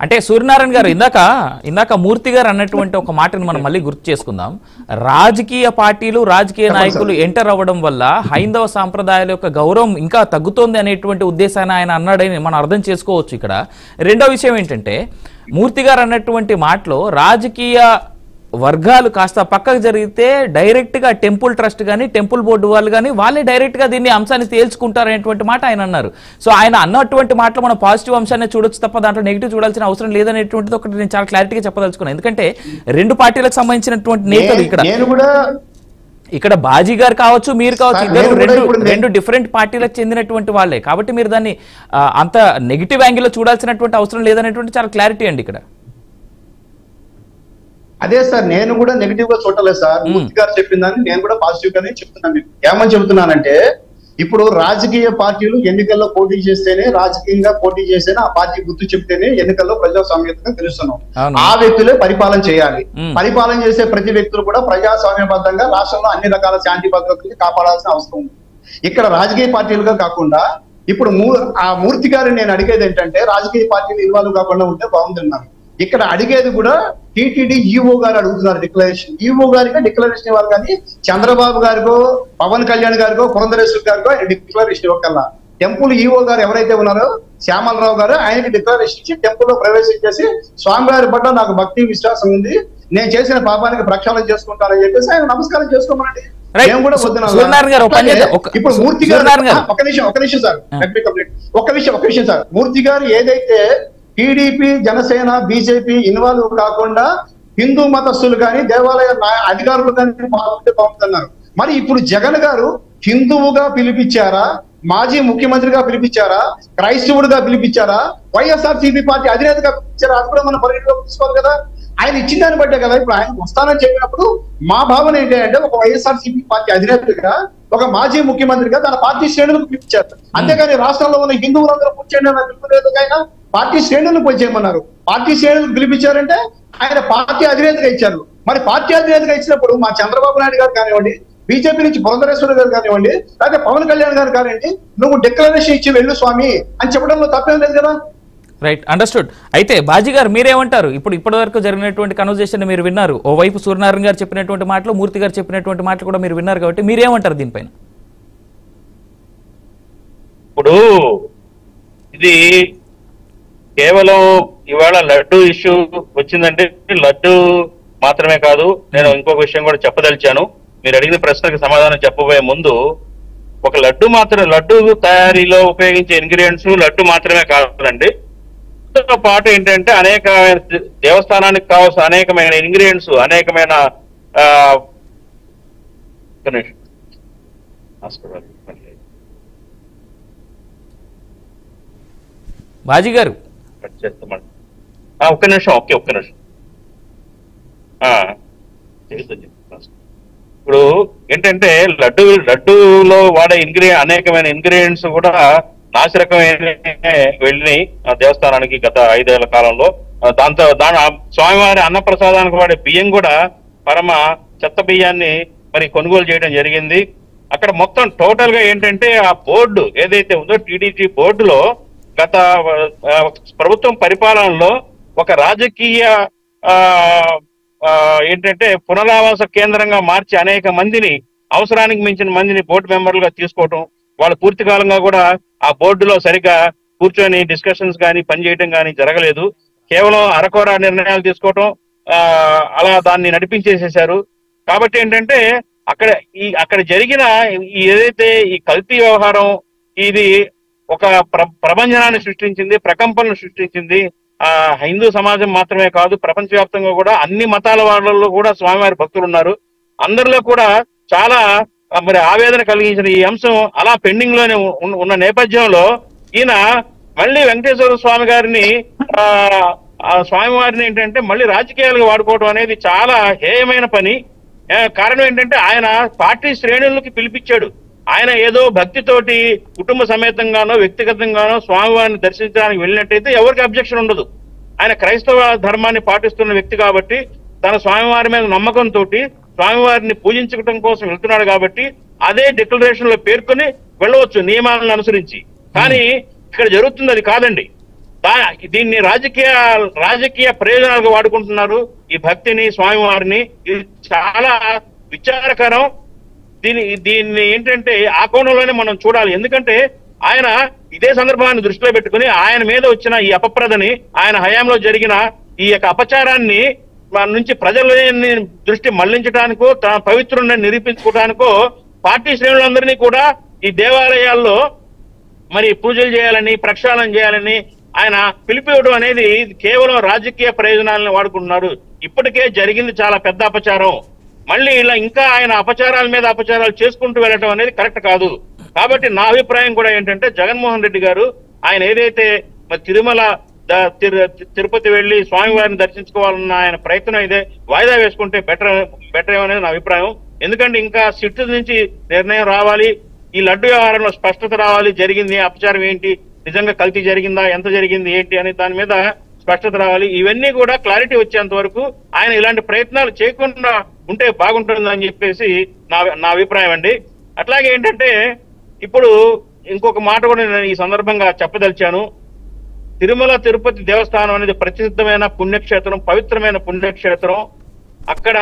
అంటే సూర్యనారాయణ గారు ఇందాక ఇందాక మూర్తి గారు అన్నటువంటి ఒక మాటను మనం మళ్ళీ గుర్తు చేసుకుందాం రాజకీయ పార్టీలు రాజకీయ నాయకులు ఎంటర్ అవ్వడం వల్ల హైందవ సాంప్రదాయాల యొక్క గౌరవం ఇంకా తగ్గుతోంది అనేటువంటి ఉద్దేశాన్ని ఆయన అన్నాడని మనం అర్థం చేసుకోవచ్చు ఇక్కడ రెండో విషయం ఏంటంటే మూర్తి గారు అన్నటువంటి మాటలో రాజకీయ వర్గాలు కాస్త పక్కకు జరిగితే డైరెక్ట్ గా టెంపుల్ ట్రస్ట్ కానీ టెంపుల్ బోర్డు వాళ్ళు కానీ వాళ్ళే డైరెక్ట్ గా దీన్ని అంశాన్ని తేల్చుకుంటారనేటువంటి మాట ఆయన అన్నారు సో ఆయన అన్నటువంటి మాటలో మనం పాజిటివ్ అంశాన్ని చూడొచ్చు తప్ప దాంట్లో నెగిటివ్ చూడాల్సిన అవసరం లేదనేటువంటిది ఒకటి నేను చాలా క్లారిటీగా చెప్పదలుచుకున్నాను ఎందుకంటే రెండు పార్టీలకు సంబంధించినటువంటి నేతలు ఇక్కడ నేను కూడా ఇక్కడ బాజీ గారు కావచ్చు మీరు కావచ్చు సార్, ఇద్దరు నేను కూడా రెండు ఇప్పుడు నే- రెండు డిఫరెంట్ పార్టీలకు చెందినటువంటి వాళ్ళే కాబట్టి మీరు దాన్ని ఆ, అంత నెగిటివ్ యాంగిల్ లో చూడాల్సినటువంటి అవసరం లేదనేటువంటి చాలా క్లారిటీ అండి ఇక్కడ అదే సార్ నేను కూడా నెగిటివ్ గా చూడలేదు సార్ మూర్తి గారు చెప్పిందని నేను కూడా పాజిటివ్ గానే చెప్తున్నాను మీకు ఏమని చెబుతున్నానంటే ఇప్పుడు రాజకీయ పార్టీలు ఎన్నికల్లో పోటీ చేస్తేనే రాజకీయంగా పోటీ చేస్తేనే ఆ పార్టీ గుర్తు చెప్తేనే ఎన్నికల్లో ప్రజాస్వామ్యంగా తెలుస్తున్నాం అవును. ఆ వ్యక్తులే పరిపాలన చేయాలి మ్మ్. పరిపాలన చేసే ప్రతి వ్యక్తులు కూడా ప్రజాస్వామ్యబద్ధంగా రాష్ట్రంలో అన్ని రకాల శాంతి భద్రతలు కాపాడాల్సిన అవసరం ఉంది ఇక్కడ రాజకీయ పార్టీలుగా కాకుండా ఇప్పుడు మూ- ఆ మూర్తి గారిని నేను అడిగేది ఏంటంటే రాజకీయ పార్టీలు ఇన్వాల్వ్ కాకుండా ఉంటే బాగుందన్నారు ఇక్కడ అడిగేది కూడా టీటీడీ ఈఓ గారు అడుగుతున్నారు డిక్లరేషన్ ఈఓ గారికి డిక్లరేషన్ ఇవ్వాలి కానీ చంద్రబాబు గారికో పవన్ కళ్యాణ్ గారికో పురంధరేశ్వర్ గారికో ఆయన డిక్లరేషన్ ఇవ్వకల్లా టెంపుల్ ఈఓ గారు ఎవరైతే ఉన్నారో శ్యామలరావు గారు ఆయనకి డిక్లరేషన్ ఇచ్చి టెంపుల్ లో ప్రవేశించేసి స్వామివారి పట్ల నాకు భక్తి విశ్వాసం ఉంది నేను చేసిన పాపానికి ప్రక్షాళన చేసుకుంటానని చెప్పేసి ఆయన నమస్కారం చేసుకోమనండి Right. మేము కూడా వద్దున్నాం. సూర్యనారాయణ గారు, ఒక పని చేద్దాం. ఒక- ఇప్పుడు మూర్తి గారు సూర్యనారాయణ గారు. ఒక నిమిషం ఒక నిమిషం సార్ ఆ. Let me complete. ఒక్క విషయం ఒక విషయం సార్ మూర్తి గారు ఏదైతే టీడీపీ జనసేన బీజేపీ ఇన్వాల్వ్ కాకుండా హిందూ మతస్థులు కానీ దేవాలయ నా- అధికారులు కానీ పాల్గొంటే బాగుంటున్నారు మరి ఇప్పుడు జగన్ గారు హిందువుగా పిలిపించారా మాజీ ముఖ్యమంత్రిగా పిలిపించారా క్రైస్తవుడిగా పిలిపించారా వైఎస్ఆర్ సిపి పార్టీ అధినేతగా పిలిపించారా అది కూడా మనం పరిగణలోకి తీసుకోవాలి కదా ఆయన ఇచ్చిన దాన్ని బట్టే కదా ఇప్పుడు ఆయన వస్తానని చెప్పినప్పుడు మా భావన ఏంటి అంటే ఒక వైఎస్ఆర్ సిపి పార్టీ అధినేతగా ఒక మాజీ ముఖ్యమంత్రిగా తన పార్టీ శ్రేణులకు పిలిపించారు అంతేగాని రాష్ట్రంలో ఉన్న హిందువులందరూ కూర్చోండి అన్న పిలుపులేదుకైనా పార్టీ శ్రేణులను పిలిచేయమన్నారు పార్టీ శ్రేణులకు పిలిపించారంటే ఆయన పార్టీ అధినేతగా ఇచ్చారు మరి పార్టీ అధినేతగా ఇచ్చినప్పుడు మా చంద్రబాబు నాయుడు గారు కానివ్వండి బీజేపీ నుంచి పురంధరేశ్వర గారు కానివ్వండి లేకపోతే పవన్ కళ్యాణ్ గారు కానివ్వండి నువ్వు డిక్లరేషన్ ఇచ్చి వెళ్ళు స్వామి అని చెప్పడంలో తప్పేం లేదు కదా రైట్ అండర్స్టూడ్ అయితే బాజీ గారు మీరేమంటారు ఇప్పుడు ఇప్పటి వరకు జరిగినటువంటి కన్వర్జేషన్ మీరు విన్నారు ఓవైపు సూర్యనారాయణ గారు చెప్పినటువంటి మాటలు మూర్తి గారు చెప్పినటువంటి మాటలు కూడా మీరు విన్నారు కాబట్టి మీరేమంటారు దీనిపైన ఇప్పుడు ఇది కేవలం ఇవాళ లడ్డు ఇష్యూ వచ్చిందంటే లడ్డు మాత్రమే కాదు నేను ఇంకొక విషయం కూడా చెప్పదలిచాను మీరు అడిగిన ప్రశ్నకు సమాధానం చెప్పబోయే ముందు ఒక లడ్డు మాత్రం లడ్డు తయారీలో ఉపయోగించే ఇంగ్రీడియంట్స్ లడ్డు మాత్రమే కాదండి తో పాటు ఏంటంటే అనేకమైన దేవస్థానానికి కావాల్సిన అనేకమైన ఇంగ్రీడియంట్స్ అనేకమైన ఆ, ఒక్క నిమిషం. హాస్పిటల్ బాజీ గారు కట్ చేస్తామండి ఆ, ఒక్క నిమిషం ఓకే ఒక్క నిమిషం ఆ, చేస్తా, చేస్తా. ఇప్పుడు ఏంటంటే లడ్డు లడ్డూలో వాడే ఇంగ్రీడియం అనేకమైన ఇంగ్రీడియంట్స్ కూడా నాసిరకమైన వెళ్ళినాయి ఆ దేవస్థానానికి గత ఐదేళ్ల కాలంలో ఆ, దాంతో దాని ఆ స్వామివారి అన్నప్రసాదానికి వాడే బియ్యం కూడా పరమ చెత్త బియ్యాన్ని మరి కొనుగోలు చేయడం జరిగింది అక్కడ మొత్తం టోటల్ గా ఏంటంటే ఆ బోర్డు ఏదైతే ఉందో టీడీజీ బోర్డులో గత ఆ, ప్రభుత్వం పరిపాలనలో ఒక రాజకీయ ఆ, ఆ, ఏంటంటే పునరావాస కేంద్రంగా మార్చి అనేక మందిని అవసరానికి మించిన మందిని బోర్డు మెంబర్లుగా తీసుకోవటం వాళ్ళు పూర్తి కాలంగా కూడా ఆ బోర్డులో సరిగ్గా కూర్చొని డిస్కషన్స్ కానీ పనిచేయటం కానీ జరగలేదు కేవలం అరకొర నిర్ణయాలు తీసుకోవటం ఆ, అలా దాన్ని నడిపించేసేశారు కాబట్టి ఏంటంటే అక్కడ ఈ అక్కడ జరిగిన ఈ ఏదైతే ఈ కల్తీ వ్యవహారం ఇది ఒక ప్ర ప్రభంజనాన్ని సృష్టించింది ప్రకంపనలు సృష్టించింది ఆ హిందూ సమాజం మాత్రమే కాదు ప్రపంచవ్యాప్తంగా కూడా అన్ని మతాల వాళ్ళలో కూడా స్వామివారి భక్తులు ఉన్నారు అందరిలో కూడా చాలా ఆ, మరి ఆవేదన కలిగించిన ఈ అంశం అలా పెండింగ్ లోనే ఉన్న- ఉన్న నేపథ్యంలో ఈయన మళ్ళీ వెంకటేశ్వర స్వామి గారిని ఆ ఆ స్వామివారిని ఏంటంటే మళ్ళీ రాజకీయాలుగా వాడుకోవడం అనేది చాలా హేయమైన పని ఆ, కారణం ఏంటంటే ఆయన పార్టీ శ్రేణులకి పిలిపించాడు ఆయన ఏదో భక్తితోటి కుటుంబ సమేతంగానో వ్యక్తిగతంగానో స్వామివారిని దర్శించడానికి వెళ్ళినట్టయితే ఎవరికి అబ్జెక్షన్ ఉండదు ఆయన క్రైస్తవ ధర్మాన్ని పాటిస్తున్న వ్యక్తి కాబట్టి తన స్వామివారి మీద నమ్మకంతో స్వామివారిని పూజించడం కోసం వెళ్తున్నాడు కాబట్టి అదే డిక్లరేషన్ లో పేర్కొని వెళ్ళవచ్చు నియమాలను అనుసరించి కానీ ఇక్కడ జరుగుతుంది అది కాదండి దా- దీన్ని రాజకీయ రాజకీయ ప్రయోజనాలకు వాడుకుంటున్నారు ఈ భక్తిని స్వామివారిని ఇది చాలా విచారకరం దీని దీన్ని ఏంటంటే ఆ కోణంలోనే మనం చూడాలి ఎందుకంటే ఆయన ఇదే సందర్భాన్ని దృష్టిలో పెట్టుకుని ఆయన మీద వచ్చిన ఈ అపప్రదని ఆయన హయాంలో జరిగిన ఈ యొక్క అపచారాన్ని మన నుంచి ప్రజలని దృష్టి మళ్లించడానికో తన పవిత్రుని నిరూపించుకోవడానికో పార్టీ శ్రేణులందరినీ కూడా ఈ దేవాలయాల్లో మరి పూజలు చేయాలని ప్రక్షాళన చేయాలని ఆయన పిలిపివ్వడం అనేది కేవలం రాజకీయ ప్రయోజనాలను వాడుకుంటున్నారు ఇప్పటికే జరిగింది చాలా పెద్ద అపచారం మళ్ళీ ఇలా ఇంకా ఆయన అపచారాల మీద అపచారాలు చేసుకుంటూ వెళ్ళడం అనేది కరెక్ట్ కాదు కాబట్టి నా అభిప్రాయం కూడా ఏంటంటే జగన్మోహన్ రెడ్డి గారు ఆయన ఏదైతే మరి తిరుమల ద- తిరు- తిరుపతి వెళ్లి స్వామివారిని దర్శించుకోవాలన్న ఆయన ప్రయత్నం అయితే వాయిదా వేసుకుంటే బెటర్ బెటర్ అనేది నా అభిప్రాయం ఎందుకంటే ఇంకా సిట్ నుంచి నిర్ణయం రావాలి ఈ లడ్డు వ్యవహారంలో స్పష్టత రావాలి జరిగింది అపచారం ఏంటి నిజంగా కల్తీ జరిగిందా ఎంత జరిగింది ఏంటి అనే దాని మీద స్పష్టత రావాలి ఇవన్నీ కూడా క్లారిటీ వచ్చేంత వరకు ఆయన ఇలాంటి ప్రయత్నాలు చేయకుండా ఉంటే బాగుంటుందని చెప్పేసి నా నా అభిప్రాయం అండి అట్లాగే ఏంటంటే ఇప్పుడు ఇంకొక మాట కూడా నేను ఈ సందర్భంగా చెప్పదలిచాను తిరుమల తిరుపతి దేవస్థానం అనేది ప్రసిద్ధమైన పుణ్యక్షేత్రం పవిత్రమైన పుణ్యక్షేత్రం అక్కడ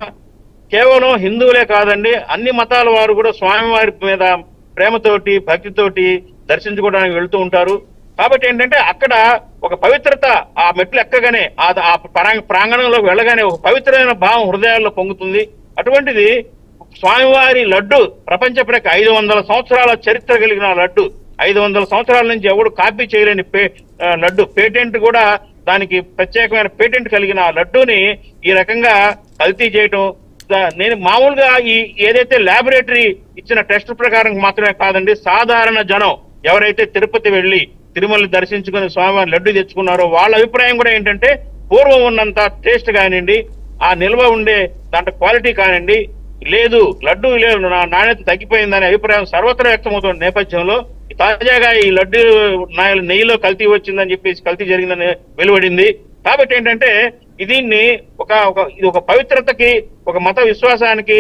కేవలం హిందువులే కాదండి అన్ని మతాల వారు కూడా స్వామివారి మీద ప్రేమతోటి భక్తితోటి దర్శించుకోవడానికి వెళ్తూ ఉంటారు కాబట్టి ఏంటంటే అక్కడ ఒక పవిత్రత ఆ మెట్లు ఎక్కగానే ఆ ఆ ప్రాంగ- ప్రాంగణంలోకి వెళ్ళగానే ఒక పవిత్రమైన భావం హృదయాల్లో పొంగుతుంది అటువంటిది స్వామివారి లడ్డు ప్రపంచ ప్రక ఐదు వందల సంవత్సరాల చరిత్ర కలిగిన లడ్డు ఐదు వందల సంవత్సరాల నుంచి ఎవడు కాపీ చేయలేని పే ఆ, లడ్డు పేటెంట్ కూడా దానికి ప్రత్యేకమైన పేటెంట్ కలిగిన ఆ లడ్డూని ఈ రకంగా కల్తీ చేయటం దా- నేను మామూలుగా ఈ ఏదైతే ల్యాబొరేటరీ ఇచ్చిన టెస్ట్ ప్రకారం మాత్రమే కాదండి సాధారణ జనం ఎవరైతే తిరుపతి వెళ్లి తిరుమల దర్శించుకుని స్వామివారి లడ్డు తెచ్చుకున్నారో వాళ్ళ అభిప్రాయం కూడా ఏంటంటే పూర్వం ఉన్నంత టేస్ట్ కానివ్వండి ఆ నిల్వ ఉండే దాంట్లో క్వాలిటీ కానివ్వండి లేదు లడ్డు లేదు నా నాణ్యత తగ్గిపోయిందనే అభిప్రాయం సర్వత్రా వ్యక్తమవుతున్న నేపథ్యంలో తాజాగా ఈ లడ్డు నాయలు నెయ్యిలో కల్తీ వచ్చిందని చెప్పేసి కల్తీ జరిగిందని వెలువడింది కాబట్టి ఏంటంటే దీన్ని ఒక ఒక ఇది ఒక పవిత్రతకి ఒక మత విశ్వాసానికి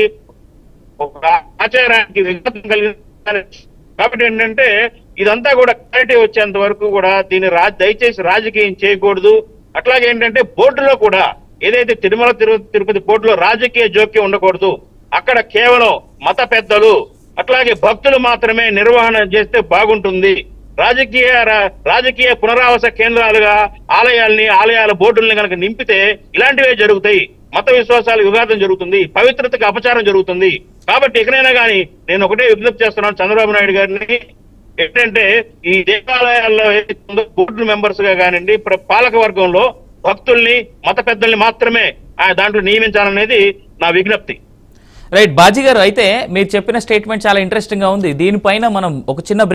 ఒక ఆచారానికి విఘాతం కలిగిన కాబట్టి ఏంటంటే ఇదంతా కూడా క్లారిటీ వచ్చేంత వరకు కూడా దీన్ని రా దయచేసి రాజకీయం చేయకూడదు అట్లాగే ఏంటంటే బోర్డులో కూడా ఏదైతే తిరుమల తిరు- తిరుపతి బోర్డులో రాజకీయ జోక్యం ఉండకూడదు అక్కడ కేవలం మత పెద్దలు అట్లాగే భక్తులు మాత్రమే నిర్వహణ చేస్తే బాగుంటుంది రాజకీయ రా- రాజకీయ పునరావాస కేంద్రాలుగా ఆలయాల్ని ఆలయాల బోర్డుల్ని కనుక నింపితే ఇలాంటివే జరుగుతాయి మత విశ్వాసాలు విఘాతం జరుగుతుంది పవిత్రతకు అపచారం జరుగుతుంది కాబట్టి ఎక్కడైనా కానీ నేను ఒకటే విజ్ఞప్తి చేస్తున్నాను చంద్రబాబు నాయుడు గారిని ఏంటంటే ఈ దేవాలయాల్లో ఏదైతే ఉందో బోర్డు మెంబర్స్ గా కానివ్వండి ప్ర- పాలక వర్గంలో భక్తుల్ని మత పెద్దల్ని మాత్రమే ఆ దాంట్లో నియమించాలనేది నా విజ్ఞప్తి రైట్ బాజీ గారు అయితే మీరు చెప్పిన స్టేట్మెంట్ చాలా ఇంట్రెస్టింగ్ గా ఉంది దీనిపైన మనం ఒక చిన్న